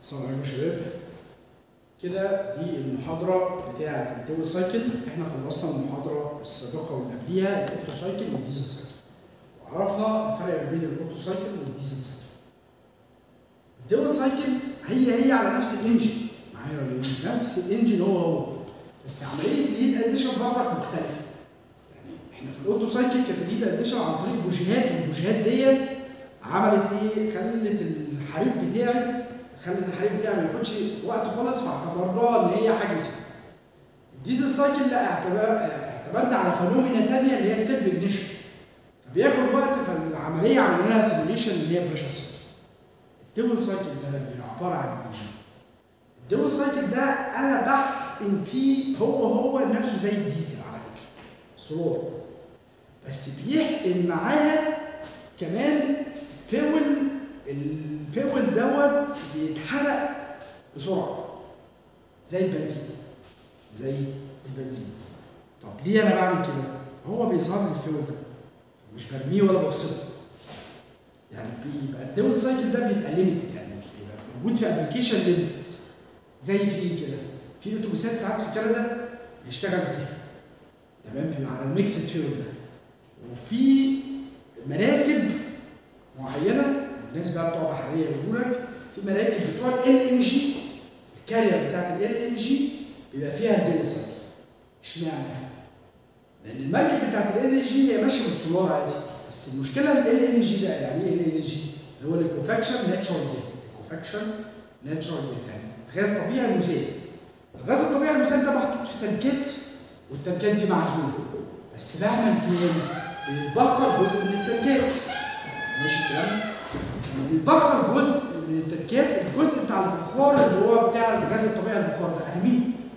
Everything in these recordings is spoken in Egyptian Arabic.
السلام عليكم يا شباب كده دي المحاضرة بتاعة الدول سايكل احنا خلصنا المحاضرة السابقة واللي قبليها الاوتو سايكل والديزل سايكل وعرفنا الفرق ما بين الاوتو سايكل والديزل سايكل الدول سايكل هي هي على نفس الانجن معايا ولا ايه؟ نفس الانجن هو هو بس عملية الهيت اديشن برضك مختلفة يعني احنا في الاوتو سايكل كانت الهيت اديشن عن طريق بوجيهات والبوجيهات ديت عملت ايه؟ خلت الحريق بتاعي خلت الحريق بتاعي ما ياخدش وقت خالص فاعتبرناها ان هي حاجه سهله. الديزل سايكل لا اعتبر- اعتمدنا على فينومينا ثانيه اللي هي السيلف اجنيشن. فبياخد وقت فالعمليه عملنا لها سيموليشن اللي هي بريشر سايكل. الدول سايكل ده بيبقى عباره عن ايه؟ الدول سايكل ده انا بحقن فيه هو هو نفسه زي الديزل على فكره. سولار. بس بيحقن معاها كمان فول الفول دوت بيتحرق بسرعه زي البنزين زي البنزين طب ليه انا بعمل كده؟ هو بيظهر لي الفول ده مش برميه ولا بفصله يعني بيبقى الدول سايكل ده بيبقى ليميتد يعني بيبقى موجود في ابلكيشن ليميتد زي في كده في اتوبيسات ساعات في كندا بيشتغل بيها تمام بيبقى على الميكسد فيول ده وفي مراكب معينه الناس بقى بتوع بحريه يقولوا لك في مراكب بتوع ال ان جي الكارير بتاعت ال ان جي بيبقى فيها الدول سايكل اشمعنى؟ لان المركب بتاعت ال ان جي هي ماشيه بالسولار عادي بس المشكله ال ان جي ده يعني ايه ال ان جي؟ اللي هو الايكوفاكشن ناتشورال جاز ايكوفاكشن ناتشورال جاز يعني غاز طبيعي مسال الغاز الطبيعي المسال ده محطوط في تنكات والتنكات دي معزوله بس مهما كان بيتبخر جزء من التنكات ماشي الكلام؟ لما بيتبخر جزء من التنكات الجزء بتاع البخار اللي هو بتاع الغاز الطبيعي البخار ده ارميه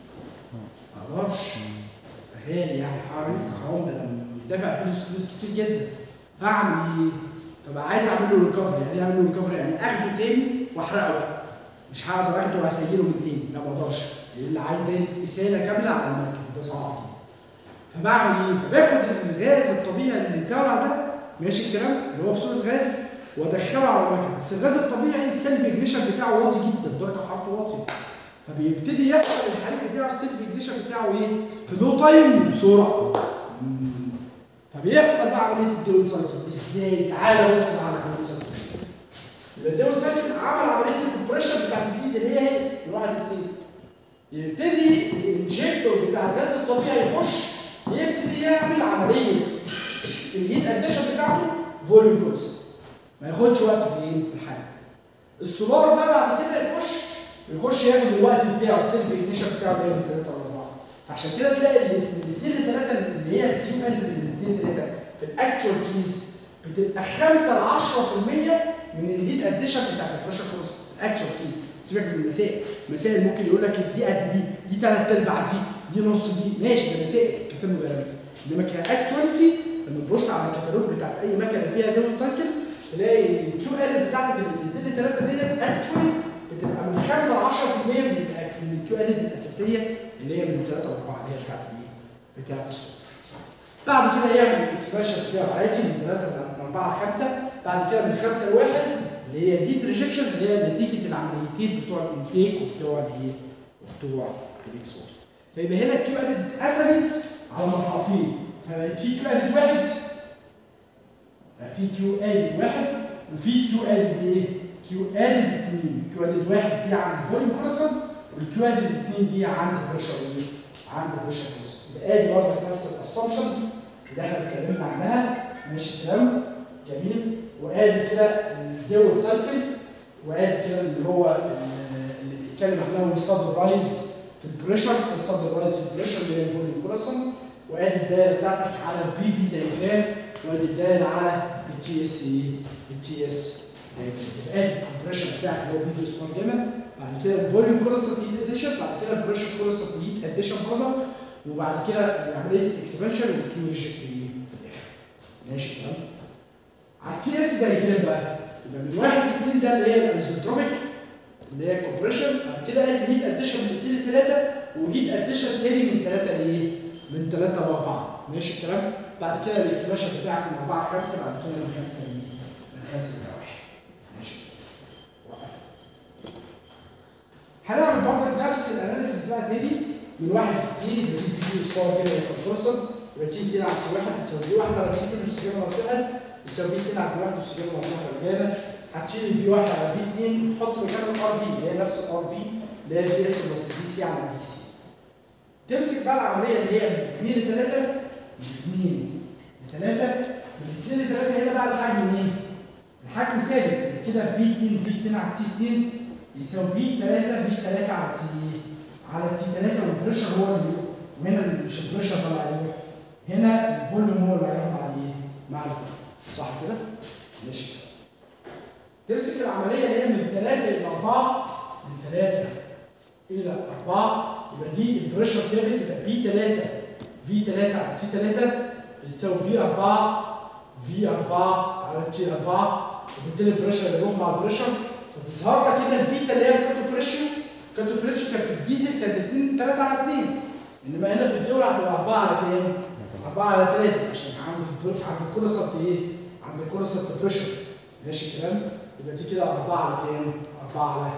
ما اقدرش غالي يعني حرام حرام ده انا دافع فلوس فلوس كتير جدا فاعمل ايه؟ فبقى عايز اعمل له ريكفري يعني ايه اعمل له ريكفري يعني اخده تاني واحرقه بقى مش هقدر اخده وهسيله من تاني لا ما اقدرش اللي عايز ده اساله كامله على المركب ده صعب فبعمل ايه؟ فباخد الغاز الطبيعي اللي طالع ده ماشي الكلام اللي هو في صوره غاز وادخله على المركب بس الغاز الطبيعي السيلف اجنيشن بتاعه واطي جدا درجه حرارته واطيه فبيبتدي يحصل الحريق بتاعه السيلف اجنيشن بتاعه ايه؟ في لو تايم بسرعه مم. فبيحصل بقى عمليه الدول سايكل ازاي؟ تعالى بص على الدول سايكل يبقى الدول سايكل عمل عمليه الكومبريشن بتاعت الديزل اللي هي الواحد اتنين يبتدي الانجكتور بتاع الغاز الطبيعي يخش يبتدي يعمل عمليه الهيت اديشن بتاعته فوليوم كونست ما ياخدش وقت في ايه؟ في الحل. السولار بقى بعد كده يخش يخش ياخد الوقت بتاعه السيلف اجنيشن بتاعه اللي هي من 3 ل 4 فعشان كده تلاقي من 2 ل 3 اللي هي الكيو ال من 2 ل 3 في الاكتشوال كيس بتبقى 5 ل 10% من الهيت اديشن بتاعت البريشر كورس الاكتشوال كيس سيبك من المسائل المسائل ممكن يقول لك دي قد دي دي ثلاث ارباع دي دي نص دي ماشي ده مسائل كثيرموداينامكس انما كاكتواليتي لما تبص على الكتالوج بتاعت اي مكنه فيها ديمون سايكل تلاقي الكيو ال بتاعتك اللي بتدي 3 ديت اكتوالي بتبقى من 5 ل 10% من الأك- من الكيو ال الاساسيه اللي هي من 3 ل 4 اللي هي بتاعت الايه؟ بتاعت الصفر. بعد كده يعمل الاكسبانشن بتاعه عادي من 3 ل 4 ل 5 بعد كده من 5 ل 1 اللي هي الهيت ريجكشن اللي هي نتيجه العمليتين بتوع الانتيك وبتوع الايه؟ وبتوع الاكسوست. فيبقى هنا الكيو ال اتقسمت على مرحلتين فبقت في كيو ال واحد بقى في كيو ال واحد وفي كيو ال ايه؟ كيو ال اثنين كيو ال واحد دي عند فوليوم كورسن والكيو ال اثنين دي عند بريشر ايه؟ عند بريشر كورسن يبقى ادي برضه نفس الاسامبشنز اللي احنا اتكلمنا عنها ماشي الكلام جميل وادي كده الدول سايكل وادي كده اللي هو اللي بيتكلم عنها الصدر رايز في البريشر الصدر رايز في البريشر اللي هي الفوليوم كورسن وادي الدايره بتاعتك على البي في دايجرام وادي الدايره على التي اس ايه التي اس يبقى ادي الكومبريشن بتاعك اللي هو بي في اسمه جاما بعد كده الفوليوم كورسنت هيت اديشن بعد كده البريشر كورسنت هيت اديشن برضه وبعد كده عمليه الاكسبانشن والكيو ريجكت في الاخر ماشي تمام على التي اس دايجرام بقى يبقى من واحد لاثنين ده اللي هي الايزوتروبيك اللي هي الكومبريشن بعد كده ادي هيت اديشن من 2 ل 3 وهيت اديشن تاني من 3 لايه؟ من 3 ل 4 ماشي الكلام؟ بعد كده الاكسبانشن بتاعك من 4 ل 5 بعد كده من 5 ل من 5 ل 1 ماشي وقف بقى تاني من واحد لاثنين يبقى تي بي اصفار كده يبقى فرصه يبقى تي 2 على تي 1 بتساوي دي 1 على تي 2 اس جاما ناقص 1 يساوي 2 على تي 1 اس جاما ناقص 1 الاجابه هتشيل في 1 على في 2 تحط مكانها الار في اللي هي نفس الار في اللي هي دي اس بلس دي سي على دي سي تمسك بقى العمليه اللي هي من 2 ل 3 من 2 ل 3 من 2 ل 3 هنا بقى الحجم ايه؟ الحجم ثابت كده في 2 في 2 على تي 2 يساوي في 3 في 3 على تي على تي 3 والبريشر هو اللي وهنا مش البريشر هو اللي هيروح هنا الفوليوم هو اللي هيروح مع الايه؟ مع الفوليوم صح كده؟ ماشي تمسك العمليه اللي هي من 3 الى 4 من 3 الى 4 يبقى دي البريشر ثابت يبقى بي 3 في 3 على تي 3 بتساوي بي 4 في 4 على تي 4 وبالتالي البريشر يروح مع البريشر فتظهر لك كده البيتا اللي هي الكاتو فريشيو الكاتو فريشيو كانت في الديزل كانت 2 3 على 2 انما هنا في الدول هتبقى 4 على كام؟ 4 على 3 عشان عند البريف عند الكونسبت ايه؟ عند الكونسبت بريشر ماشي الكلام؟ يبقى دي كده 4 على كام؟ 4 على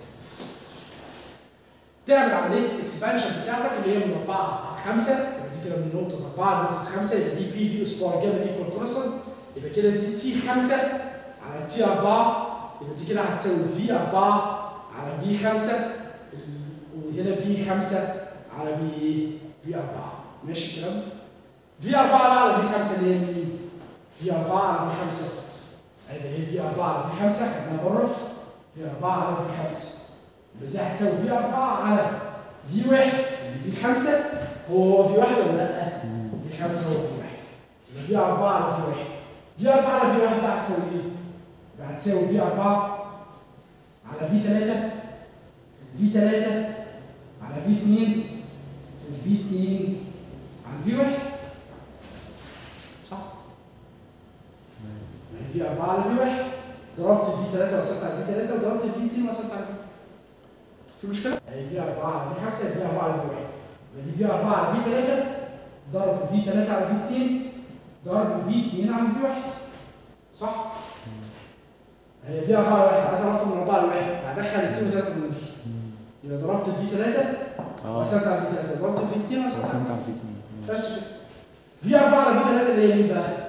3 تعمل عمليه الاكسبانشن بتاعتك اللي هي من 4 على 5 يبقى دي كده من نقطه 4 لنقطه 5 يبقى دي بي في سبار جاما ايكوال كونسبت يبقى كده دي تي 5 على تي 4 يبقى دي كده هتساوي في 4 على في 5 وهنا بي 5 على بي ايه؟ بي 4 ماشي الكلام؟ في 4 على في 5 اللي هي مين؟ في 4 على في 5 هيبقى هي في 4 على في 5 خدناها بره في 4 على في 5 يبقى دي هتساوي في 4 على في 1 يعني في 5 هو هو في 1 ولا لا؟ في 5 هو في 1 يبقى في 4 على في 1 في 4 على في 1 بقى هتساوي ايه؟ يبقى هتساوي في 4 على في 3 في 3 على في 2 في 2 على في 1 صح؟ يعني في 4 على في 1 ضربت في 3 وقسمت على في 3 وضربت في 2 وقسمت على في في مشكلة؟ يعني في 4 على في 5 في 4 على في 1 يعني في 4 على في 3 ضرب في 3 على في 2 ضرب في 2 على في 1 صح؟ هي دي 4 1 عايز ارقم من 4 ل 1 هدخل 2 و3 في النص يبقى ضربت في 3 اه وقسمت على في 3 ضربت في 2 وقسمت على قسمت في على في اتنين بس كده في 4 على في 3 اللي هي مين بقى؟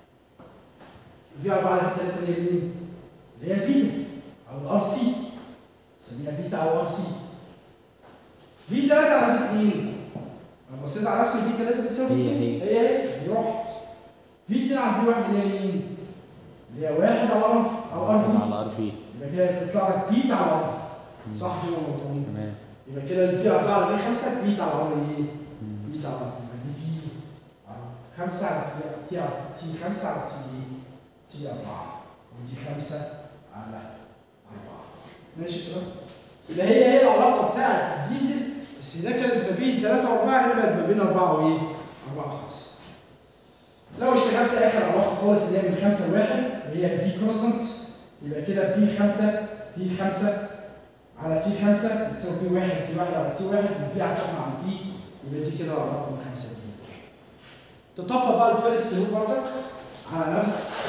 في 4 على في 3 اللي هي مين؟ اللي هي البيتا او الار سي نسميها بيتا او ار سي في 3 على في 2 انا بصيت على رسم في 3 بتساوي هي- 2 هي. هي هي دي رحت في 2 على في 1 اللي هي مين؟ اللي هي 1 على ار او ار في على ار في يبقى كده تطلع لك بيتا على ار صح كده ولا غلطان؟ تمام يبقى كده اللي فيها هتطلع لك 5 بيتا على ار ايه؟ مم. بيتا على يبقى دي في خمسة على تي تي على تي خمسة على تي تي أربعة ودي خمسة على أربعة ماشي كده؟ يبقى هي هي العلاقة بتاعت الديزل بس ده كانت ما بين 3 و4 هنا بقت ما بين 4 وإيه؟ 4 و5 لو اشتغلت آخر علاقة خالص اللي هي من 5 ل 1 اللي هي في كونستنت يبقى كده بي 5 بي 5 على تي 5 بتساوي بي 1 في 1 على تي 1 وفي هتقع مع في يبقى دي كده العلاقة من 5 ل 2 تطبق بقى الفيرست لوب برضك على نفس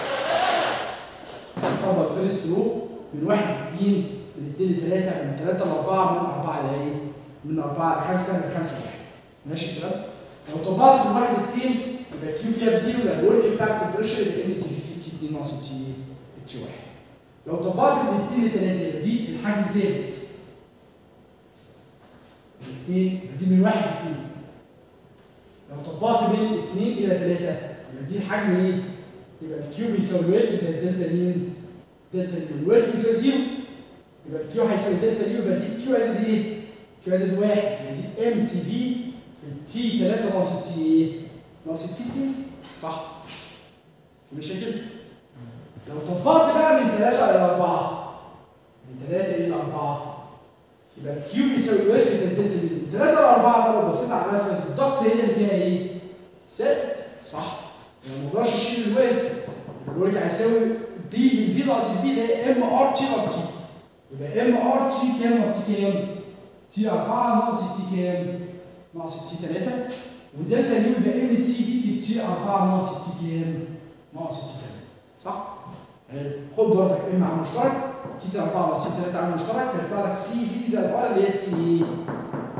تطبق الفيرست لوب من 1 ل 2 من 2 ل 3 من 3 ل 4 من 4 ل ايه؟ من 4 ل 5 من 5 ل 1 ماشي الكلام؟ لو طبقت من 1 ل 2 يبقى كيو فيها بزيرو يبقى الورك بتاع الكمبريشن يبقى ام سي في تي 2 ناقص تي اتش 1 لو طبقت من 2 ل 3 يبقى دي الحجم ثابت الاثنين يبقى دي من 1 ل 2 لو طبقت بين 2 الى 3 يبقى دي الحجم ايه؟ يبقى الكيو بيساوي الورك زي الدلتا مين؟ دلتا اليو الورك بيساوي زيرو يبقى الكيو هيساوي دلتا اليو يبقى دي كيو ادد ايه؟ كيو ادد واحد يبقى دي ام سي في في التي 3 ناقص التي ايه؟ ناقص التي 2 صح؟ في مشاكل؟ لو طبقت بقى من 3 الى 4 من 3 الى 4 يبقى الكيو بيساوي الورك زي الدلتا اليو من 3 ل 4 بقى لو بصيت على رسمه الضغط هي اللي فيها ايه؟ ثابت صح؟ يعني ما اقدرش اشيل الورك يبقى الورك هيساوي بي في في ناقص البي اللي هي ام ار تي ناقص تي يبقى ام ار تي كام ناقص تي كام؟ تي 4 ناقص تي كام؟ ناقص تي 3 ودلتا يو يبقى ام سي دي في تي 4 ناقص تي كام؟ ناقص تي 3 صح؟ حلو. خد برضك ام على المشترك تي 4 ناقص تي 3 على المشترك هيطلع لك سي في زائد ار اللي هي سي ايه؟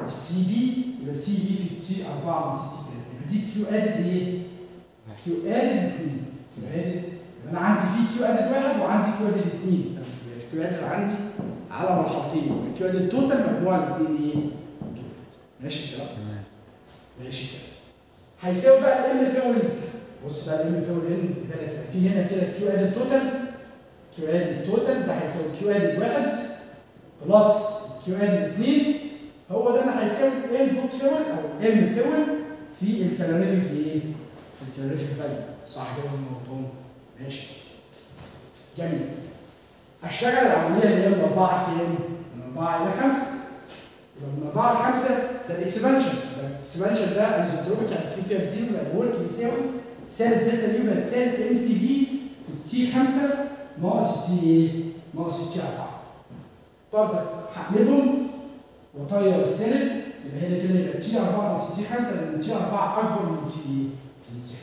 السي بي يبقى السي بي في التي 4 ناقص التي 3 يبقى دي كيو ادد ايه؟ كيو ادد 2 كيو ادد يبقى انا عندي في كيو ادد واحد وعندي كيو ادد 2 الكيو ادد عندي على مرحلتين يبقى الكيو ادد توتال مجموع الاثنين ايه؟ دول ماشي الكلام؟ تمام ماشي كده هيساوي بقى الام فاول بص بقى الام فاول ان خد بالك يبقى في هنا كده كيو ادد توتال كيو ادد توتال ده هيساوي كيو ادد واحد بلس كيو ادد اثنين هو ده اللي هيساوي ام دوت فاول او ام فاول في الكالوريفيك ايه؟ في الكالوريفيك فاليو صح كده ولا غلطان؟ ماشي جميل هشتغل العمليه اللي هي من 4 كام؟ من 4 الى 5 يبقى من 4 ل 5 ده الاكسبانشن الاكسبانشن ده ايزوتروبيك يعني كيو فيها بزيرو يبقى الورك يساوي سالب دلتا يو يبقى سالب ام سي بي في تي 5 ناقص تي ايه؟ ناقص تي 4 برضك هقلبهم واطير السالب يبقى هنا كده يبقى تي 4 ناقص تي 5 لان تي 4 اكبر من تي ايه؟ من تي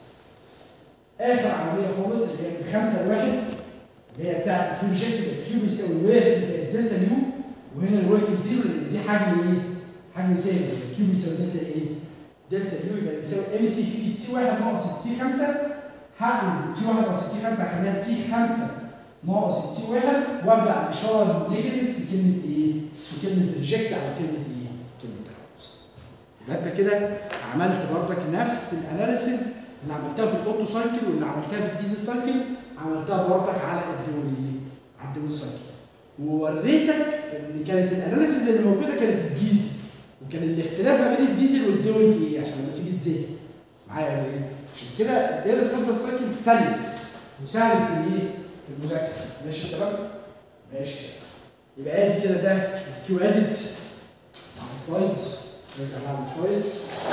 5 اخر عمليه خالص اللي هي من 5 لواحد اللي هي بتاعت البروجيكت يبقى كيو بيساوي ورك زائد دلتا يو وهنا الورك بزيرو لان دي حجم ايه؟ حجم ثابت يبقى كيو بيساوي دلتا ايه؟ دلتا يو يبقى بيساوي ام سي في تي 1 ناقص تي 5 هعمل تي 1 ناقص تي 5 هخليها تي 5 ناقص تي 1 وابدا الاشاره النيجاتيف في كلمه ايه؟ في كلمه ريجكت على كلمه ايه؟ كلمه اوت. يبقى انت كده عملت برضك نفس الاناليسيز اللي عملتها في الاوتو سايكل واللي عملتها في الديزل سايكل عملتها برضك على الدول ايه؟ على الدول سايكل. ووريتك ان كانت الاناليسيز اللي موجوده كانت الديزل وكان الاختلاف ما بين الديزل والدول في ايه؟ عشان لما تيجي تذاكر معايا ولا ايه؟ عشان كده الداتا ستاندرد سايكل سلس وسهل في الايه؟ في المذاكره ماشي الكلام؟ ماشي كده يبقى ادي كده ده الكيو اديت على السلايدز نرجع على السلايدز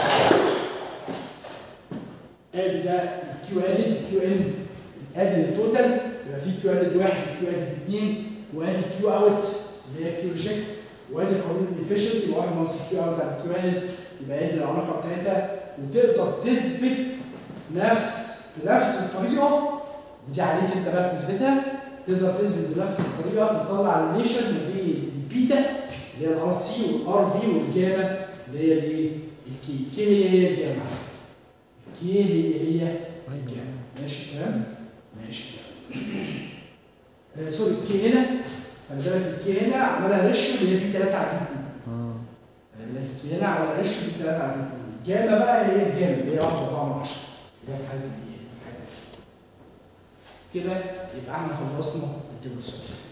ادي ده الكيو اديت الكيو ان ادي التوتال يبقى في كيو اديت واحد كيو اديت اثنين وادي الكيو اوت اللي هي كيو ريجكت وادي قانون الافشنسي واحد ناقص كيو اوت على كيو اديت يبقى ادي العلاقه بتاعتها وتقدر تثبت نفس بنفس الطريقه ودي عليك انت بقى تثبتها تقدر تثبت بنفس الطريقه تطلع الريليشن ما بين البيتا اللي هي الار سي والار في والجاما اللي هي الايه؟ الكي كي هي هي الجاما كي هي هي الجاما ماشي الكلام؟ ماشي الكلام آه سوري الكي هنا خلي بالك الكي هنا عملها ريشيو اللي هي بي 3 على بي 2 اه خلي بالك الكي هنا عملها ريشيو بي 3 على بي 2 الجاما بقى هي الجاما اللي هي 1 4 من 10 اللي هي في حاله الايه؟ في حاله كده يبقى احنا خلصنا الديمونستريشن